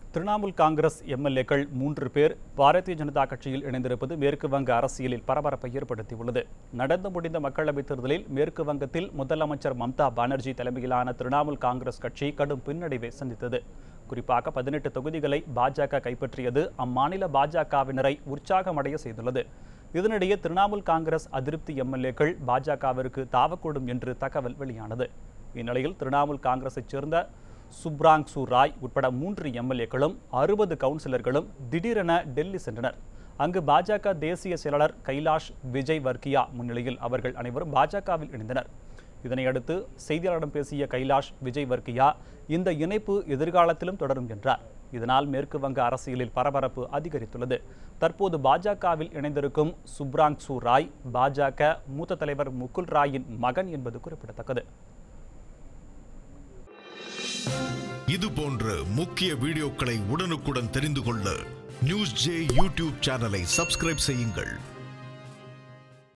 திரிணாமுல் காங்கிரஸ் எம்எல்ஏக்கள் மூன்று பேர் பாரதிய ஜனதா கட்சியில் இணைந்திருப்பது மேற்கு வங்க அரசியலில் பரபரப்பை ஏற்படுத்தியுள்ளது நடந்து முடிந்த மக்களவைத் தேர்தலில் மேற்கு வங்கத்தில் முதலமைச்சர் மம்தா பானர்ஜி தலைமையிலான திரிணாமுல் காங்கிரஸ் கட்சி கடும் பின்னடைவை சந்தித்தது குறிப்பாக பதினெட்டு தொகுதிகளை பாஜக கைப்பற்றியது அம்மாநில பாஜகவினரை உற்சாகமடைய செய்துள்ளது இதனிடையே திரிணாமுல் காங்கிரஸ் அதிருப்தி எம்எல்ஏக்கள் பாஜகவிற்கு தாவக்கூடும் என்று தகவல் வெளியானது இந்நிலையில் திரிணாமுல் காங்கிரஸைச் சேர்ந்த சுப்ராங்சு ராய் உட்பட மூன்று எம்எல்ஏக்களும் அறுபது கவுன்சிலர்களும் திடீரென டெல்லி சென்றனர் அங்கு பாஜக தேசிய செயலாளர் கைலாஷ் விஜய் வர்க்கியா முன்னிலையில் அவர்கள் அனைவரும் பாஜகவில் இணைந்தனர் இதனையடுத்து செய்தியாளரிடம் பேசிய கைலாஷ் விஜய் வர்க்கியா இந்த இணைப்பு எதிர்காலத்திலும் தொடரும் என்றார் இதனால் மேற்கு வங்க அரசியலில் பரபரப்பு அதிகரித்துள்ளது தற்போது பாஜகவில் இணைந்திருக்கும் சுப்ராங்சு ராய் பாஜக மூத்த தலைவர் முகுல் ராயின் மகன் என்பது குறிப்பிடத்தக்கது இது போன்ற முக்கிய வீடியோக்களை உடனுக்குடன் தெரிந்து கொள்ள நியூஸ் ஜே யூடியூப் சேனலை சப்ஸ்கிரைப் செய்யுங்கள்